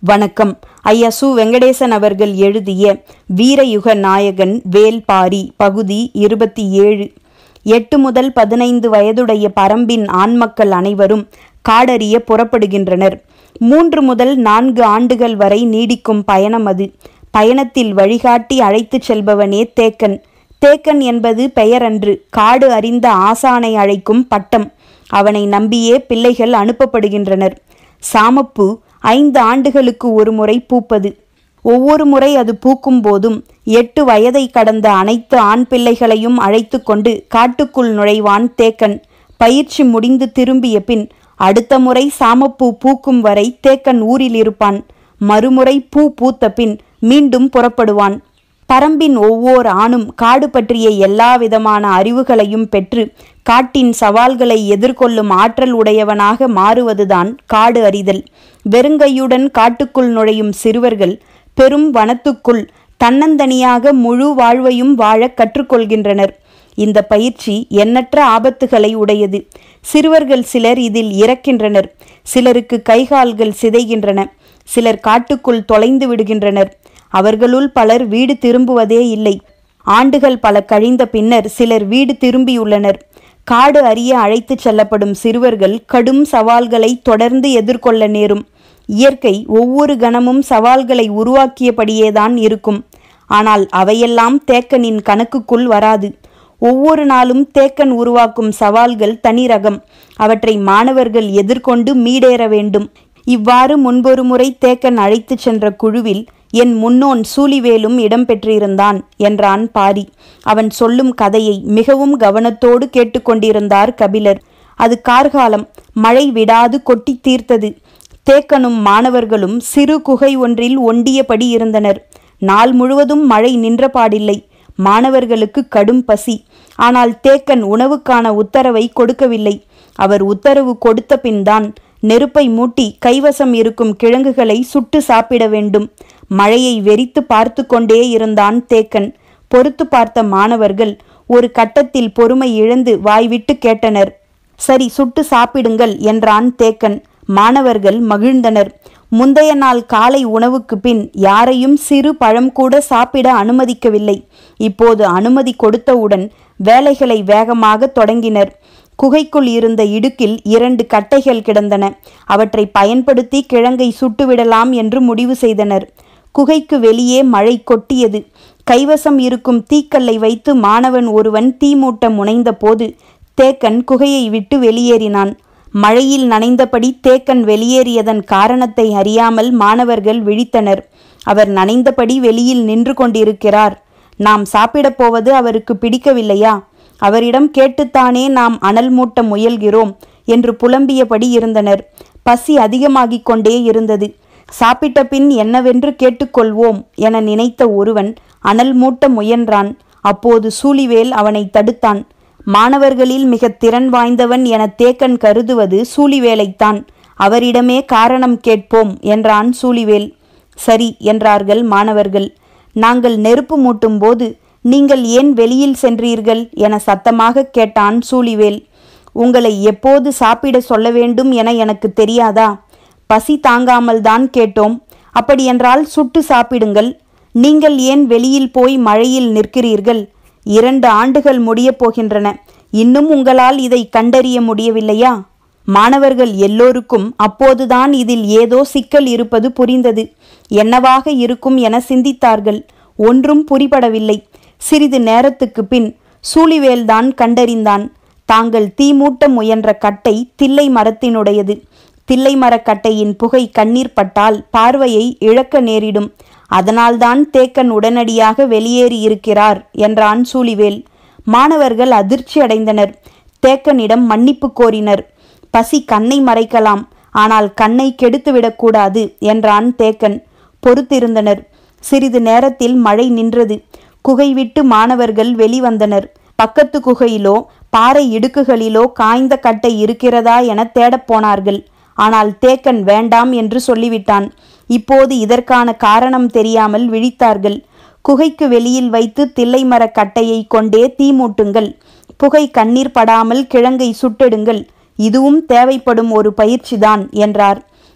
வணக்கம் ஐயா சு வெங்கடேசன் அவர்கள் எழுதிய வீரயுக நாயகன் வேல்பாரி பகுதி இருபத்தி ஏழு எட்டு முதல் பதினைந்து வயதுடைய பரம்பின் ஆண்மக்கள் அனைவரும் காடறிய புறப்படுகின்றனர் மூன்று முதல் நான்கு ஆண்டுகள் வரை நீடிக்கும் பயணம் அது பயணத்தில் வழிகாட்டி அழைத்துச் செல்பவனே தேக்கன் தேக்கன் என்பது பெயரன்று காடு அறிந்த ஆசானை அழைக்கும் பட்டம் அவனை நம்பியே பிள்ளைகள் அனுப்பப்படுகின்றனர் சாமப்பூ ஐந்து ஆண்டுகளுக்கு ஒரு முறை பூப்பது ஒவ்வொரு முறை அது பூக்கும் போதும் எட்டு வயதை கடந்த அனைத்து ஆண் பிள்ளைகளையும் அழைத்து கொண்டு காட்டுக்குள் நுழைவான் தேக்கன் பயிற்சி முடிந்து திரும்பிய பின் அடுத்த முறை சாமப்பூ பூக்கும் வரை தேக்கன் ஊரில் இருப்பான் மறுமுறை பூ பூத்த பின் மீண்டும் புறப்படுவான் பரம்பின் ஒவ்வொரு ஆணும் காடு பற்றிய எல்லா விதமான அறிவுகளையும் பெற்று காட்டின் சவால்களை எதிர்கொள்ளும் ஆற்றல் உடையவனாக மாறுவதுதான் காடு அறிதல் வெறுங்கையுடன் காட்டுக்குள் நுழையும் சிறுவர்கள் பெரும் வனத்துக்குள் தன்னந்தனியாக முழு வாழ்வையும் வாழக் கற்றுக்கொள்கின்றனர் இந்த பயிற்சி எண்ணற்ற ஆபத்துகளை உடையது சிறுவர்கள் சிலர் இதில் இறக்கின்றனர் சிலருக்கு கைகால்கள் சிதைகின்றன சிலர் காட்டுக்குள் தொலைந்து விடுகின்றனர் அவர்களுள் பலர் வீடு திரும்புவதே இல்லை ஆண்டுகள் பல கழிந்த பின்னர் சிலர் வீடு திரும்பியுள்ளனர் காடு அறிய அழைத்துச் செல்லப்படும் சிறுவர்கள் கடும் சவால்களை தொடர்ந்து எதிர்கொள்ள நேரும் இயற்கை ஒவ்வொரு கணமும் சவால்களை உருவாக்கியபடியேதான் இருக்கும் ஆனால் அவையெல்லாம் தேக்கனின் கணக்குக்குள் வராது ஒவ்வொரு நாளும் தேக்கன் உருவாக்கும் சவால்கள் தனி ரகம் அவற்றை மாணவர்கள் எதிர்கொண்டு மீடேற வேண்டும் இவ்வாறு முன்பொரு முறை தேக்கன் அழைத்துச் சென்ற குழுவில் என் முன்னோன் சூலிவேலும் இடம்பெற்றிருந்தான் என்றான் பாரி அவன் சொல்லும் கதையை மிகவும் கவனத்தோடு கேட்டுக்கொண்டிருந்தார் கபிலர் அது கார்காலம் மழை விடாது கொட்டி தீர்த்தது தேக்கனும் மாணவர்களும் சிறு குகை ஒன்றில் ஒண்டியபடி இருந்தனர் நாள் முழுவதும் மழை நின்றபாடில்லை மாணவர்களுக்கு கடும் பசி ஆனால் தேக்கன் உணவுக்கான உத்தரவை கொடுக்கவில்லை அவர் உத்தரவு கொடுத்த பின்தான் நெருப்பை மூட்டி கைவசம் இருக்கும் கிழங்குகளை சுட்டு சாப்பிட வேண்டும் மழையை வெறித்து பார்த்து கொண்டே இருந்தான் தேக்கன் பொறுத்து பார்த்த மாணவர்கள் ஒரு கட்டத்தில் பொறுமை இழந்து வாய்விட்டு கேட்டனர் சரி சுட்டு சாப்பிடுங்கள் என்றான் தேக்கன் மாணவர்கள் மகிழ்ந்தனர் முந்தைய நாள் காலை உணவுக்கு பின் யாரையும் சிறு பழம் கூட சாப்பிட அனுமதிக்கவில்லை இப்போது அனுமதி கொடுத்தவுடன் வேலைகளை வேகமாக தொடங்கினர் குகைக்குள் இருந்த இடுக்கில் இரண்டு கட்டைகள் கிடந்தன அவற்றை பயன்படுத்தி கிழங்கை சுட்டுவிடலாம் என்று முடிவு செய்தனர் குகைக்கு வெளியே மழை கொட்டியது கைவசம் இருக்கும் தீக்கல்லை வைத்து மாணவன் ஒருவன் தீ மூட்ட முனைந்தபோது தேக்கன் குகையை விட்டு வெளியேறினான் மழையில் நனைந்தபடி தேக்கன் வெளியேறியதன் காரணத்தை அறியாமல் மாணவர்கள் விழித்தனர் அவர் நனைந்தபடி வெளியில் நின்று கொண்டிருக்கிறார் நாம் சாப்பிடப் போவது அவருக்கு பிடிக்கவில்லையா அவரிடம் கேட்டுத்தானே நாம் அனல் மூட்ட முயல்கிறோம் என்று புலம்பியபடி இருந்தனர் பசி அதிகமாகிக் கொண்டே இருந்தது சாப்பிட்ட பின் என்னவென்று கேட்டுக்கொள்வோம் என நினைத்த ஒருவன் அனல் மூட்ட முயன்றான் அப்போது சூழிவேல் அவனை தடுத்தான் மாணவர்களில் மிக திறன் வாய்ந்தவன் என தேக்கன் கருதுவது சூழிவேலைத்தான் அவரிடமே காரணம் கேட்போம் என்றான் சூழிவேல் சரி என்றார்கள் மாணவர்கள் நாங்கள் நெருப்பு மூட்டும் போது நீங்கள் ஏன் வெளியில் சென்றீர்கள் என சத்தமாக கேட்டான் சூழிவேல் உங்களை எப்போது சாப்பிட சொல்ல வேண்டும் என எனக்கு தெரியாதா பசி தாங்காமல் தான் கேட்டோம் அப்படியென்றால் சுட்டு சாப்பிடுங்கள் நீங்கள் ஏன் வெளியில் போய் மழையில் நிற்கிறீர்கள் இரண்டு ஆண்டுகள் முடியப் போகின்றன இன்னும் உங்களால் இதை கண்டறிய முடியவில்லையா மாணவர்கள் எல்லோருக்கும் அப்போதுதான் இதில் ஏதோ சிக்கல் இருப்பது புரிந்தது என்னவாக இருக்கும் என சிந்தித்தார்கள் ஒன்றும் புரிபடவில்லை சிறிது நேரத்துக்கு பின் சூழிவேல்தான் கண்டறிந்தான் தாங்கள் தீமூட்ட முயன்ற கட்டை தில்லை மரத்தினுடையது தில்லை மரக்கட்டையின் புகை கண்ணீர் பட்டால் பார்வையை இழக்க நேரிடும் அதனால்தான் தேக்கன் உடனடியாக வெளியேறி இருக்கிறார் என்றான் சூழிவேல் மாணவர்கள் அதிர்ச்சி அடைந்தனர் தேக்கனிடம் மன்னிப்பு கோரினர் பசி கண்ணை மறைக்கலாம் ஆனால் கண்ணை கெடுத்துவிடக்கூடாது என்றான் தேக்கன் பொறுத்திருந்தனர் சிறிது நேரத்தில் மழை நின்றது குகை விட்டு மாணவர்கள் வெளிவந்தனர் பக்கத்து குகையிலோ பாறை இடுக்குகளிலோ காய்ந்த கட்டை இருக்கிறதா என தேடப் போனார்கள் ஆனால் தேக்கன் வேண்டாம் என்று சொல்லிவிட்டான் இப்போது இதற்கான காரணம் தெரியாமல் விழித்தார்கள் குகைக்கு வெளியில் வைத்து தில்லை மரக் கட்டையை கொண்டே தீ மூட்டுங்கள் புகை கண்ணீர் படாமல் கிழங்கை சுட்டெடுங்கள் இதுவும் தேவைப்படும் ஒரு பயிற்சிதான் என்றார்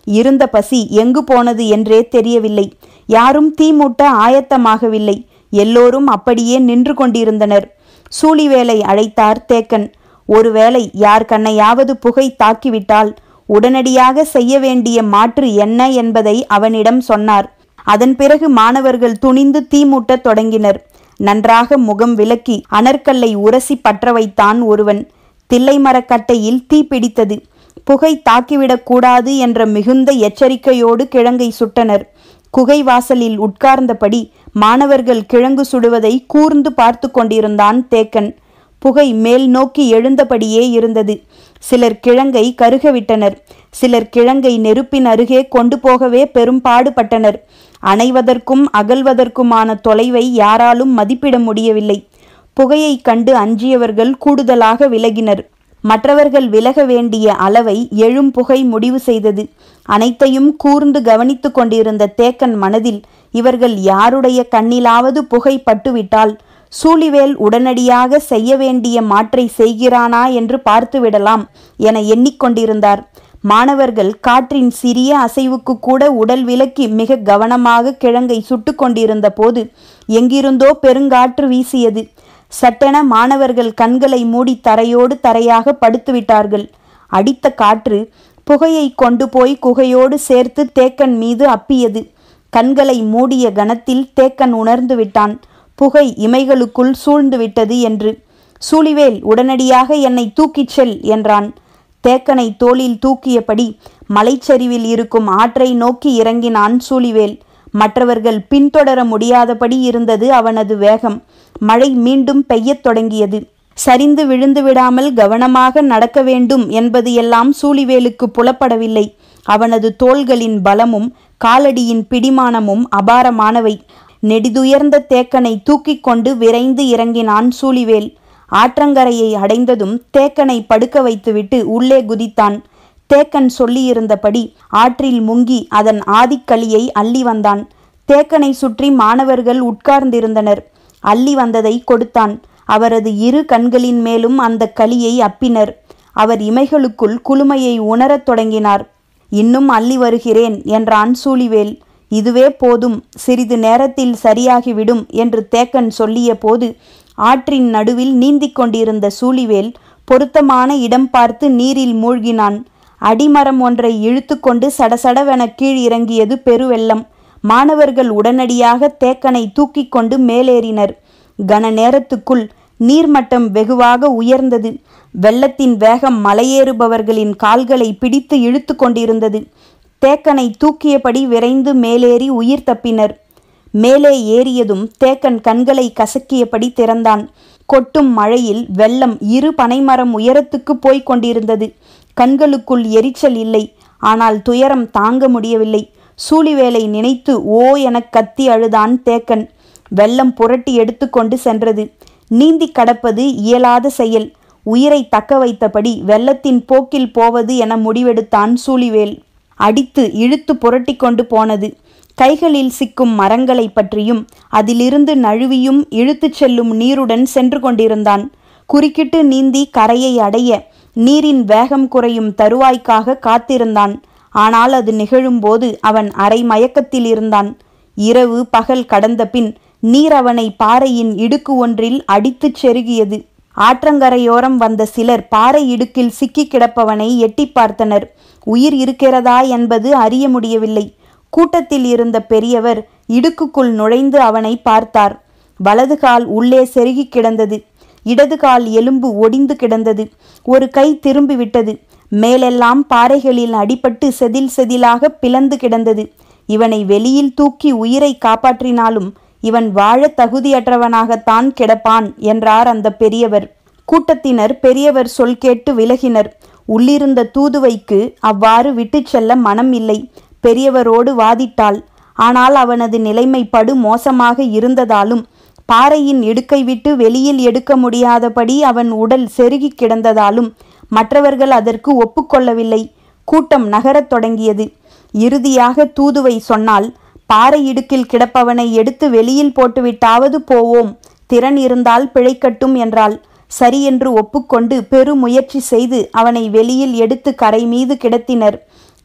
இருந்த பசி எங்கு போனது என்றே தெரியவில்லை யாரும் தீ மூட்ட ஆயத்தமாகவில்லை எல்லோரும் அப்படியே நின்று கொண்டிருந்தனர் சூழிவேலை அழைத்தார் தேக்கன் ஒருவேளை யார் கண்ணையாவது புகை தாக்கிவிட்டால் உடனடியாக செய்ய வேண்டிய மாற்று என்ன என்பதை அவனிடம் சொன்னார் அதன் பிறகு மாணவர்கள் துணிந்து தீ மூட்டத் தொடங்கினர் நன்றாக முகம் விலக்கி அனற்கல்லை உரசி பற்ற வைத்தான் ஒருவன் தில்லை மரக்கட்டையில் தீ பிடித்தது புகை தாக்கிவிடக் கூடாது என்ற மிகுந்த எச்சரிக்கையோடு கிழங்கை சுட்டனர் குகை வாசலில் உட்கார்ந்தபடி மாணவர்கள் கிழங்கு சுடுவதை கூர்ந்து பார்த்து கொண்டிருந்தான் தேக்கன் புகை மேல் நோக்கி எழுந்தபடியே இருந்தது சிலர் கிழங்கை கருகவிட்டனர் சிலர் கிழங்கை நெருப்பின் அருகே கொண்டு போகவே பெரும் பாடுபட்டனர் அணைவதற்கும் அகல்வதற்குமான தொலைவை யாராலும் மதிப்பிட முடியவில்லை புகையைக் கண்டு அஞ்சியவர்கள் கூடுதலாக விலகினர் மற்றவர்கள் விலக வேண்டிய அளவை எழும் புகை முடிவு செய்தது அனைத்தையும் கூர்ந்து கவனித்துக் கொண்டிருந்த தேக்கன் மனதில் இவர்கள் யாருடைய கண்ணிலாவது புகை பட்டுவிட்டால் சூழிவேல் உடனடியாக செய்ய வேண்டிய மாற்றை செய்கிறானா என்று பார்த்துவிடலாம் என எண்ணிக்கொண்டிருந்தார் மாணவர்கள் காற்றின் சிறிய அசைவுக்கு கூட உடல் விலக்கி மிக கவனமாக கிழங்கை சுட்டு கொண்டிருந்த போது எங்கிருந்தோ பெருங்காற்று வீசியது சட்டென மாணவர்கள் கண்களை மூடி தரையோடு தரையாக படுத்துவிட்டார்கள் அடித்த காற்று புகையை கொண்டு போய் குகையோடு சேர்த்து தேக்கன் மீது அப்பியது கண்களை மூடிய கணத்தில் தேக்கன் உணர்ந்து விட்டான் புகை இமைகளுக்குள் சூழ்ந்து விட்டது என்று சூழிவேல் உடனடியாக என்னை தூக்கிச் செல் என்றான் தேக்கனை தோளில் தூக்கியபடி மலைச்சரிவில் இருக்கும் ஆற்றை நோக்கி இறங்கினான் சூழிவேல் மற்றவர்கள் பின்தொடர முடியாதபடி இருந்தது அவனது வேகம் மழை மீண்டும் பெய்யத் தொடங்கியது சரிந்து விழுந்து விடாமல் கவனமாக நடக்க வேண்டும் என்பது எல்லாம் சூழிவேலுக்கு புலப்படவில்லை அவனது தோள்களின் பலமும் காலடியின் பிடிமானமும் அபாரமானவை நெடிதுயர்ந்த தேக்கனை தூக்கிக் கொண்டு விரைந்து இறங்கினான் சூழிவேல் ஆற்றங்கரையை அடைந்ததும் தேக்கனை படுக்க வைத்துவிட்டு உள்ளே குதித்தான் தேக்கன் சொல்லியிருந்தபடி ஆற்றில் முங்கி அதன் ஆதிக்களியை அள்ளி வந்தான் தேக்கனை சுற்றி மாணவர்கள் உட்கார்ந்திருந்தனர் அள்ளி வந்ததை கொடுத்தான் அவரது இரு கண்களின் மேலும் அந்த களியை அப்பினர் அவர் இமைகளுக்குள் குளுமையை உணரத் தொடங்கினார் இன்னும் அள்ளி வருகிறேன் என்றான் சூழிவேல் இதுவே போதும் சிறிது நேரத்தில் சரியாகிவிடும் என்று தேக்கன் சொல்லிய போது ஆற்றின் நடுவில் நீந்திக் கொண்டிருந்த சூழிவேல் பொருத்தமான இடம் பார்த்து நீரில் மூழ்கினான் அடிமரம் ஒன்றை இழுத்துக்கொண்டு சடசடவென கீழ் இறங்கியது பெருவெள்ளம் மாணவர்கள் உடனடியாக தேக்கனை தூக்கிக் கொண்டு மேலேறினர் கன நேரத்துக்குள் நீர்மட்டம் வெகுவாக உயர்ந்தது வெள்ளத்தின் வேகம் மலையேறுபவர்களின் கால்களை பிடித்து இழுத்து கொண்டிருந்தது தேக்கனை தூக்கியபடி விரைந்து மேலேறி உயிர் தப்பினர் மேலே ஏறியதும் தேக்கன் கண்களை கசக்கியபடி திறந்தான் கொட்டும் மழையில் வெள்ளம் இரு பனைமரம் உயரத்துக்கு போய்க் கொண்டிருந்தது கண்களுக்குள் எரிச்சல் இல்லை ஆனால் துயரம் தாங்க முடியவில்லை சூழிவேலை நினைத்து ஓ எனக் கத்தி அழுதான் தேக்கன் வெள்ளம் புரட்டி எடுத்துக்கொண்டு சென்றது நீந்தி கடப்பது இயலாத செயல் உயிரை தக்க வைத்தபடி வெள்ளத்தின் போக்கில் போவது என முடிவெடுத்தான் சூழிவேல் அடித்து இழுத்து புரட்டி கொண்டு போனது கைகளில் சிக்கும் மரங்களை பற்றியும் அதிலிருந்து நழுவியும் இழுத்துச் செல்லும் நீருடன் சென்று கொண்டிருந்தான் குறுக்கிட்டு நீந்தி கரையை அடைய நீரின் வேகம் குறையும் தருவாய்க்காக காத்திருந்தான் ஆனால் அது நிகழும்போது அவன் அரை மயக்கத்தில் இருந்தான் இரவு பகல் கடந்த பின் நீர் அவனை பாறையின் இடுக்கு ஒன்றில் அடித்துச் செருகியது ஆற்றங்கரையோரம் வந்த சிலர் பாறை இடுக்கில் சிக்கி கிடப்பவனை எட்டி பார்த்தனர் உயிர் இருக்கிறதா என்பது அறிய முடியவில்லை கூட்டத்தில் இருந்த பெரியவர் இடுக்குக்குள் நுழைந்து அவனை பார்த்தார் வலது கால் உள்ளே செருகி கிடந்தது இடது கால் எலும்பு ஒடிந்து கிடந்தது ஒரு கை திரும்பிவிட்டது மேலெல்லாம் பாறைகளில் அடிபட்டு செதில் செதிலாக பிளந்து கிடந்தது இவனை வெளியில் தூக்கி உயிரை காப்பாற்றினாலும் இவன் வாழ தகுதியற்றவனாகத்தான் கிடப்பான் என்றார் அந்த பெரியவர் கூட்டத்தினர் பெரியவர் சொல் கேட்டு விலகினர் உள்ளிருந்த தூதுவைக்கு அவ்வாறு விட்டுச் செல்ல மனம் இல்லை பெரியவரோடு வாதிட்டாள் ஆனால் அவனது நிலைமை படு மோசமாக இருந்ததாலும் பாறையின் இடுக்கை விட்டு வெளியில் எடுக்க முடியாதபடி அவன் உடல் செருகி கிடந்ததாலும் மற்றவர்கள் அதற்கு ஒப்புக்கொள்ளவில்லை கூட்டம் நகரத் தொடங்கியது இறுதியாக தூதுவை சொன்னால் பாறை இடுக்கில் கிடப்பவனை எடுத்து வெளியில் போட்டுவிட்டாவது போவோம் திறன் இருந்தால் பிழைக்கட்டும் என்றாள் சரி என்று ஒப்புக்கொண்டு பெருமுயற்சி செய்து அவனை வெளியில் எடுத்து கரை மீது கிடத்தினர்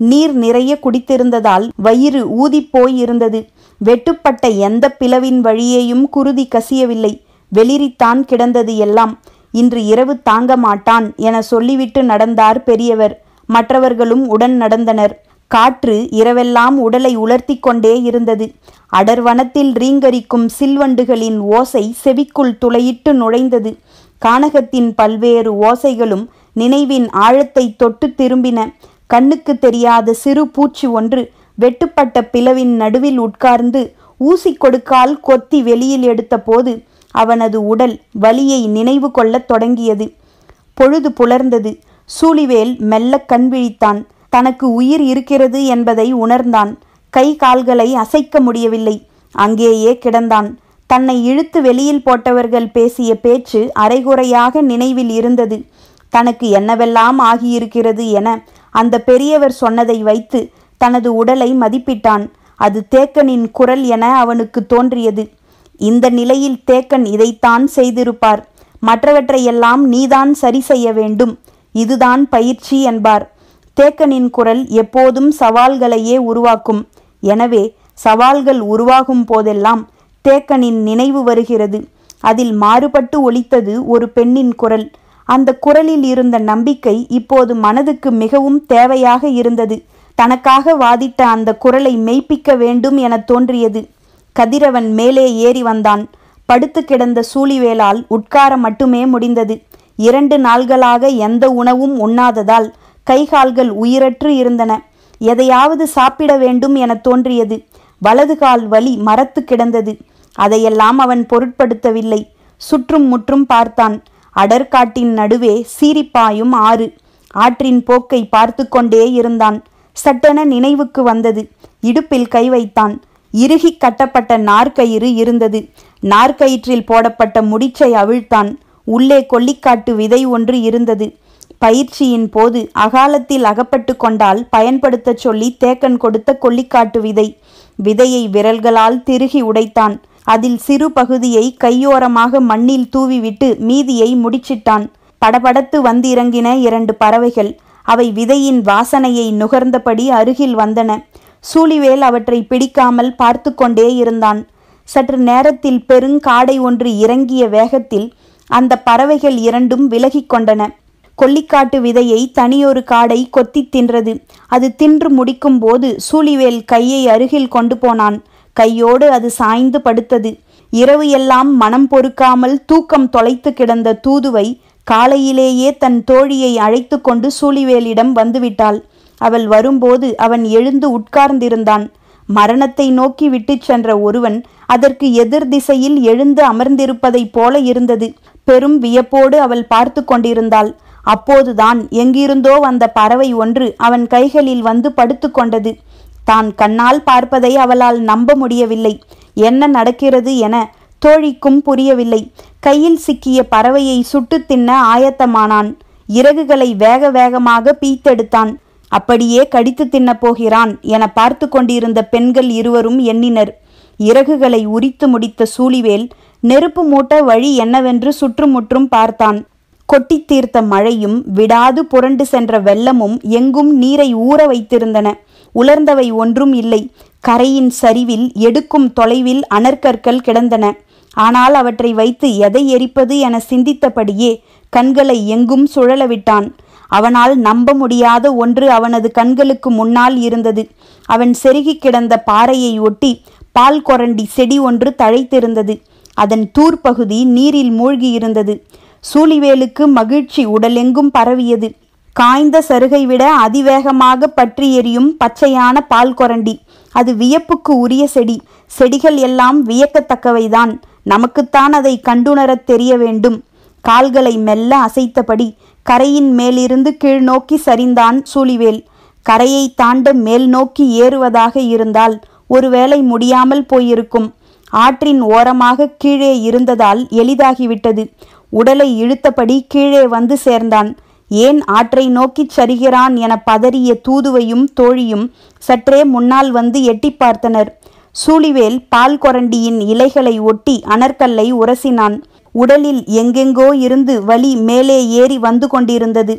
நீர் நிறைய குடித்திருந்ததால் வயிறு ஊதிப்போய் இருந்தது வெட்டுப்பட்ட எந்த பிளவின் வழியேயும் குருதி கசியவில்லை வெளிரித்தான் கிடந்தது எல்லாம் இன்று இரவு தாங்க மாட்டான் என சொல்லிவிட்டு நடந்தார் பெரியவர் மற்றவர்களும் உடன் நடந்தனர் காற்று இரவெல்லாம் உடலை உலர்த்தி கொண்டே இருந்தது அடர்வனத்தில் ரீங்கரிக்கும் சில்வண்டுகளின் ஓசை செவிக்குள் துளையிட்டு நுழைந்தது கானகத்தின் பல்வேறு ஓசைகளும் நினைவின் ஆழத்தை தொட்டு திரும்பின கண்ணுக்கு தெரியாத சிறு பூச்சி ஒன்று வெட்டுப்பட்ட பிளவின் நடுவில் உட்கார்ந்து ஊசி கொடுக்கால் கொத்தி வெளியில் எடுத்தபோது அவனது உடல் வலியை நினைவு கொள்ளத் தொடங்கியது பொழுது புலர்ந்தது சூழிவேல் மெல்ல கண் விழித்தான் தனக்கு உயிர் இருக்கிறது என்பதை உணர்ந்தான் கை கால்களை அசைக்க முடியவில்லை அங்கேயே கிடந்தான் தன்னை இழுத்து வெளியில் போட்டவர்கள் பேசிய பேச்சு அரைகுறையாக நினைவில் இருந்தது தனக்கு என்னவெல்லாம் ஆகியிருக்கிறது என அந்த பெரியவர் சொன்னதை வைத்து தனது உடலை மதிப்பிட்டான் அது தேக்கனின் குரல் என அவனுக்கு தோன்றியது இந்த நிலையில் தேக்கன் இதைத்தான் செய்திருப்பார் மற்றவற்றையெல்லாம் நீதான் சரி செய்ய வேண்டும் இதுதான் பயிற்சி என்பார் தேக்கனின் குரல் எப்போதும் சவால்களையே உருவாக்கும் எனவே சவால்கள் உருவாகும் போதெல்லாம் தேக்கனின் நினைவு வருகிறது அதில் மாறுபட்டு ஒலித்தது ஒரு பெண்ணின் குரல் அந்த குரலில் இருந்த நம்பிக்கை இப்போது மனதுக்கு மிகவும் தேவையாக இருந்தது தனக்காக வாதிட்ட அந்த குரலை மெய்ப்பிக்க வேண்டும் என தோன்றியது கதிரவன் மேலே ஏறி வந்தான் படுத்து கிடந்த சூழிவேலால் உட்கார மட்டுமே முடிந்தது இரண்டு நாள்களாக எந்த உணவும் உண்ணாததால் கைகால்கள் உயிரற்று இருந்தன எதையாவது சாப்பிட வேண்டும் என தோன்றியது வலது கால் வலி மரத்து கிடந்தது அதையெல்லாம் அவன் பொருட்படுத்தவில்லை சுற்றும் முற்றும் பார்த்தான் அடர்காட்டின் நடுவே சீரிப்பாயும் ஆறு ஆற்றின் போக்கை பார்த்து கொண்டே இருந்தான் சட்டென நினைவுக்கு வந்தது இடுப்பில் கை வைத்தான் இறுகி கட்டப்பட்ட நார்க்கயிறு இருந்தது நார்க்கயிற்றில் போடப்பட்ட முடிச்சை அவிழ்த்தான் உள்ளே கொல்லிக்காட்டு விதை ஒன்று இருந்தது பயிற்சியின் போது அகாலத்தில் அகப்பட்டு கொண்டால் பயன்படுத்தச் சொல்லி தேக்கன் கொடுத்த கொல்லிக்காட்டு விதை விதையை விரல்களால் திருகி உடைத்தான் அதில் சிறு பகுதியை கையோரமாக மண்ணில் தூவிவிட்டு மீதியை முடிச்சிட்டான் படபடத்து வந்திறங்கின இரண்டு பறவைகள் அவை விதையின் வாசனையை நுகர்ந்தபடி அருகில் வந்தன சூழிவேல் அவற்றை பிடிக்காமல் பார்த்து கொண்டே இருந்தான் சற்று நேரத்தில் பெருங்காடை ஒன்று இறங்கிய வேகத்தில் அந்த பறவைகள் இரண்டும் விலகிக் கொண்டன கொல்லிக்காட்டு விதையை தனியொரு காடை கொத்தி தின்றது அது தின்று முடிக்கும் போது சூழிவேல் கையை அருகில் கொண்டு போனான் கையோடு அது சாய்ந்து படுத்தது இரவு எல்லாம் மனம் பொறுக்காமல் தூக்கம் தொலைத்து கிடந்த தூதுவை காலையிலேயே தன் தோழியை அழைத்து கொண்டு சூழிவேலிடம் வந்துவிட்டாள் அவள் வரும்போது அவன் எழுந்து உட்கார்ந்திருந்தான் மரணத்தை நோக்கி விட்டுச் சென்ற ஒருவன் அதற்கு எதிர் திசையில் எழுந்து அமர்ந்திருப்பதைப் போல இருந்தது பெரும் வியப்போடு அவள் பார்த்து கொண்டிருந்தாள் அப்போதுதான் எங்கிருந்தோ வந்த பறவை ஒன்று அவன் கைகளில் வந்து படுத்து கொண்டது தான் கண்ணால் பார்ப்பதை அவளால் நம்ப முடியவில்லை என்ன நடக்கிறது என தோழிக்கும் புரியவில்லை கையில் சிக்கிய பறவையை சுட்டு தின்ன ஆயத்தமானான் இறகுகளை வேக வேகமாக பீத்தெடுத்தான் அப்படியே கடித்து தின்னப் போகிறான் என பார்த்து கொண்டிருந்த பெண்கள் இருவரும் எண்ணினர் இறகுகளை உரித்து முடித்த சூழிவேல் நெருப்பு மூட்ட வழி என்னவென்று சுற்றுமுற்றும் பார்த்தான் கொட்டி தீர்த்த மழையும் விடாது புரண்டு சென்ற வெள்ளமும் எங்கும் நீரை ஊற வைத்திருந்தன உலர்ந்தவை ஒன்றும் இல்லை கரையின் சரிவில் எடுக்கும் தொலைவில் அனற்கற்கள் கிடந்தன ஆனால் அவற்றை வைத்து எதை எரிப்பது என சிந்தித்தபடியே கண்களை எங்கும் சுழலவிட்டான் அவனால் நம்ப முடியாத ஒன்று அவனது கண்களுக்கு முன்னால் இருந்தது அவன் செருகி கிடந்த பாறையை ஒட்டி பால் கொரண்டி செடி ஒன்று தழைத்திருந்தது அதன் தூர்ப்பகுதி நீரில் மூழ்கியிருந்தது சூழிவேலுக்கு மகிழ்ச்சி உடலெங்கும் பரவியது காய்ந்த சருகை விட அதிவேகமாக பற்றி எரியும் பச்சையான பால் கொரண்டி அது வியப்புக்கு உரிய செடி செடிகள் எல்லாம் வியக்கத்தக்கவைதான் நமக்குத்தான் அதை கண்டுணரத் தெரிய வேண்டும் கால்களை மெல்ல அசைத்தபடி கரையின் மேலிருந்து கீழ் நோக்கி சரிந்தான் சூழிவேல் கரையை தாண்ட மேல் நோக்கி ஏறுவதாக இருந்தால் ஒருவேளை முடியாமல் போயிருக்கும் ஆற்றின் ஓரமாக கீழே இருந்ததால் எளிதாகிவிட்டது உடலை இழுத்தபடி கீழே வந்து சேர்ந்தான் ஏன் ஆற்றை நோக்கிச் சரிகிறான் என பதறிய தூதுவையும் தோழியும் சற்றே முன்னால் வந்து எட்டி பார்த்தனர் சூழிவேல் பால் கொரண்டியின் இலைகளை ஒட்டி அனற்கல்லை உரசினான் உடலில் எங்கெங்கோ இருந்து வலி மேலே ஏறி வந்து கொண்டிருந்தது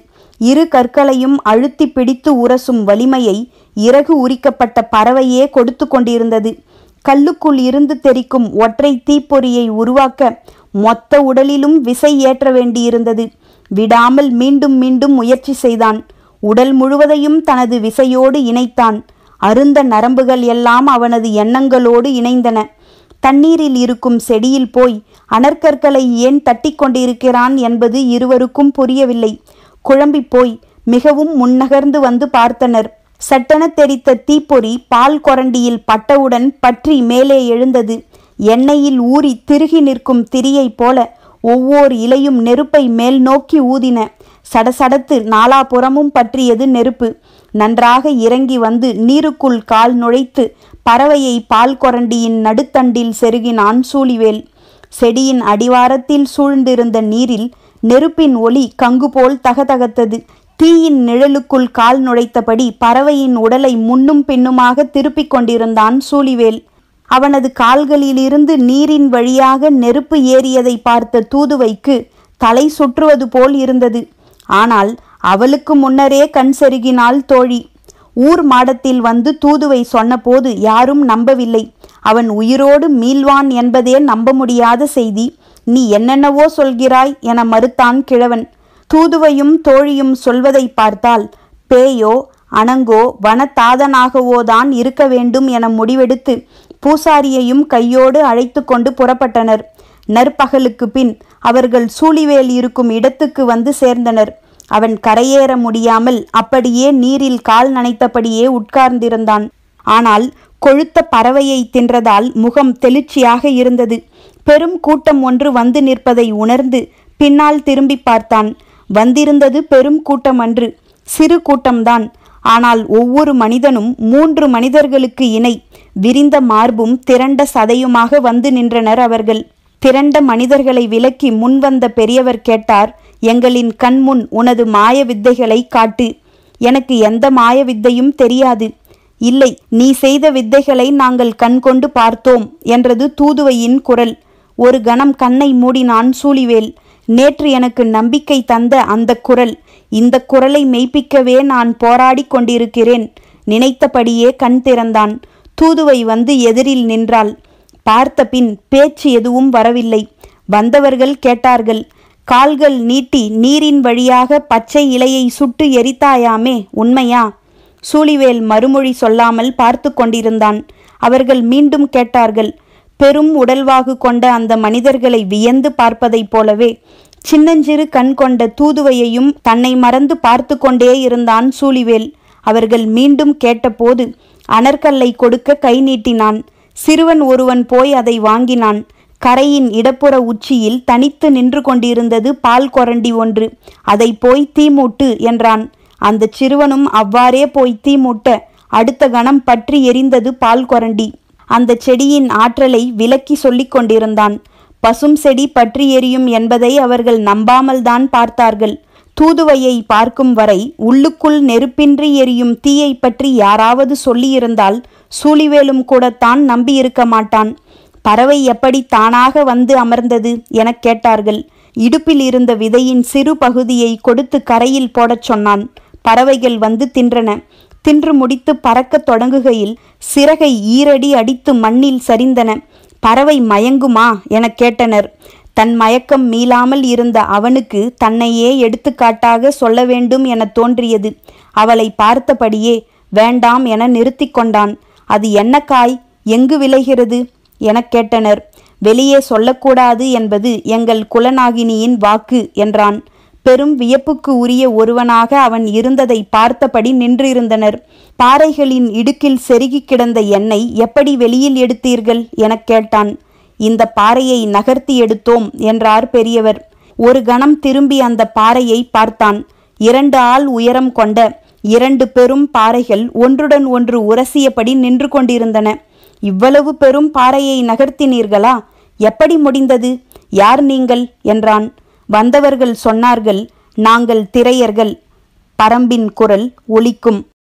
இரு கற்களையும் அழுத்தி பிடித்து உரசும் வலிமையை இறகு உரிக்கப்பட்ட பறவையே கொடுத்து கொண்டிருந்தது கல்லுக்குள் இருந்து தெரிக்கும் ஒற்றை தீப்பொறியை உருவாக்க மொத்த உடலிலும் விசை ஏற்ற வேண்டியிருந்தது விடாமல் மீண்டும் மீண்டும் முயற்சி செய்தான் உடல் முழுவதையும் தனது விசையோடு இணைத்தான் அருந்த நரம்புகள் எல்லாம் அவனது எண்ணங்களோடு இணைந்தன தண்ணீரில் இருக்கும் செடியில் போய் அனற்கற்களை ஏன் தட்டி கொண்டிருக்கிறான் என்பது இருவருக்கும் புரியவில்லை குழம்பிப் போய் மிகவும் முன்னகர்ந்து வந்து பார்த்தனர் சட்டென தெரித்த தீப்பொறி பால் கொரண்டியில் பட்டவுடன் பற்றி மேலே எழுந்தது எண்ணெயில் ஊறி திருகி நிற்கும் திரியைப் போல ஒவ்வொரு இலையும் நெருப்பை மேல் நோக்கி ஊதின சடசடத்து நாலாபுறமும் பற்றியது நெருப்பு நன்றாக இறங்கி வந்து நீருக்குள் கால் நுழைத்து பறவையை பால் கொரண்டியின் நடுத்தண்டில் செருகினான் சூழிவேல் செடியின் அடிவாரத்தில் சூழ்ந்திருந்த நீரில் நெருப்பின் ஒளி கங்கு போல் தகதகத்தது தீயின் நிழலுக்குள் கால் நுழைத்தபடி பறவையின் உடலை முன்னும் பின்னுமாக திருப்பிக் கொண்டிருந்தான் சூழிவேல் அவனது கால்களிலிருந்து நீரின் வழியாக நெருப்பு ஏறியதை பார்த்த தூதுவைக்கு தலை சுற்றுவது போல் இருந்தது ஆனால் அவளுக்கு முன்னரே கண் செருகினாள் தோழி ஊர் மாடத்தில் வந்து தூதுவை சொன்னபோது யாரும் நம்பவில்லை அவன் உயிரோடு மீள்வான் என்பதே நம்ப முடியாத செய்தி நீ என்னென்னவோ சொல்கிறாய் என மறுத்தான் கிழவன் தூதுவையும் தோழியும் சொல்வதை பார்த்தால் பேயோ அணங்கோ வனத்தாதனாகவோதான் இருக்க வேண்டும் என முடிவெடுத்து பூசாரியையும் கையோடு அழைத்து கொண்டு புறப்பட்டனர் நற்பகலுக்கு பின் அவர்கள் சூழிவேல் இருக்கும் இடத்துக்கு வந்து சேர்ந்தனர் அவன் கரையேற முடியாமல் அப்படியே நீரில் கால் நனைத்தபடியே உட்கார்ந்திருந்தான் ஆனால் கொழுத்த பறவையை தின்றதால் முகம் தெளிர்ச்சியாக இருந்தது பெரும் கூட்டம் ஒன்று வந்து நிற்பதை உணர்ந்து பின்னால் திரும்பி பார்த்தான் வந்திருந்தது பெரும் கூட்டம் அன்று சிறு கூட்டம்தான் ஆனால் ஒவ்வொரு மனிதனும் மூன்று மனிதர்களுக்கு இணை விரிந்த மார்பும் திரண்ட சதையுமாக வந்து நின்றனர் அவர்கள் திரண்ட மனிதர்களை விலக்கி முன்வந்த பெரியவர் கேட்டார் எங்களின் கண்முன் உனது மாய வித்தைகளை காட்டு எனக்கு எந்த மாய வித்தையும் தெரியாது இல்லை நீ செய்த வித்தைகளை நாங்கள் கண்கொண்டு பார்த்தோம் என்றது தூதுவையின் குரல் ஒரு கணம் கண்ணை மூடினான் சூழிவேல் நேற்று எனக்கு நம்பிக்கை தந்த அந்த குரல் இந்த குரலை மெய்ப்பிக்கவே நான் போராடி கொண்டிருக்கிறேன் நினைத்தபடியே கண் திறந்தான் தூதுவை வந்து எதிரில் நின்றாள் பார்த்த பின் பேச்சு எதுவும் வரவில்லை வந்தவர்கள் கேட்டார்கள் கால்கள் நீட்டி நீரின் வழியாக பச்சை இலையை சுட்டு எரித்தாயாமே உண்மையா சூழிவேல் மறுமொழி சொல்லாமல் பார்த்து கொண்டிருந்தான் அவர்கள் மீண்டும் கேட்டார்கள் பெரும் உடல்வாகு கொண்ட அந்த மனிதர்களை வியந்து பார்ப்பதைப் போலவே சின்னஞ்சிறு கண் கொண்ட தூதுவையையும் தன்னை மறந்து பார்த்து கொண்டே இருந்தான் சூழிவேல் அவர்கள் மீண்டும் கேட்டபோது அனர்கல்லை கொடுக்க கை நீட்டினான் சிறுவன் ஒருவன் போய் அதை வாங்கினான் கரையின் இடப்புற உச்சியில் தனித்து நின்று கொண்டிருந்தது பால் கொரண்டி ஒன்று அதை போய் தீமூட்டு என்றான் அந்த சிறுவனும் அவ்வாறே போய் தீமூட்ட அடுத்த கணம் பற்றி எரிந்தது பால் கொரண்டி அந்த செடியின் ஆற்றலை விலக்கி சொல்லிக் கொண்டிருந்தான் பசும் செடி பற்றி எரியும் என்பதை அவர்கள் நம்பாமல்தான் பார்த்தார்கள் தூதுவையை பார்க்கும் வரை உள்ளுக்குள் நெருப்பின்றி எரியும் தீயை பற்றி யாராவது சொல்லியிருந்தால் சூழிவேலும் கூடத்தான் நம்பியிருக்க மாட்டான் பறவை எப்படி தானாக வந்து அமர்ந்தது எனக் கேட்டார்கள் இடுப்பில் இருந்த விதையின் சிறு பகுதியை கொடுத்து கரையில் போடச் சொன்னான் பறவைகள் வந்து தின்றன தின்று முடித்து பறக்கத் தொடங்குகையில் சிறகை ஈரடி அடித்து மண்ணில் சரிந்தன பறவை மயங்குமா எனக் கேட்டனர் தன் மயக்கம் மீளாமல் இருந்த அவனுக்கு தன்னையே எடுத்துக்காட்டாக சொல்ல வேண்டும் என தோன்றியது அவளை பார்த்தபடியே வேண்டாம் என நிறுத்தி கொண்டான் அது என்ன காய் எங்கு விளைகிறது எனக் கேட்டனர் வெளியே சொல்லக்கூடாது என்பது எங்கள் குலநாகினியின் வாக்கு என்றான் பெரும் வியப்புக்கு உரிய ஒருவனாக அவன் இருந்ததை பார்த்தபடி நின்றிருந்தனர் பாறைகளின் இடுக்கில் செருகி கிடந்த எண்ணெய் எப்படி வெளியில் எடுத்தீர்கள் எனக் கேட்டான் இந்த பாறையை நகர்த்தி எடுத்தோம் என்றார் பெரியவர் ஒரு கணம் திரும்பி அந்த பாறையை பார்த்தான் இரண்டு ஆள் உயரம் கொண்ட இரண்டு பெரும் பாறைகள் ஒன்றுடன் ஒன்று உரசியபடி நின்று கொண்டிருந்தன இவ்வளவு பெரும் பாறையை நகர்த்தினீர்களா எப்படி முடிந்தது யார் நீங்கள் என்றான் வந்தவர்கள் சொன்னார்கள் நாங்கள் திரையர்கள் பரம்பின் குரல் ஒலிக்கும்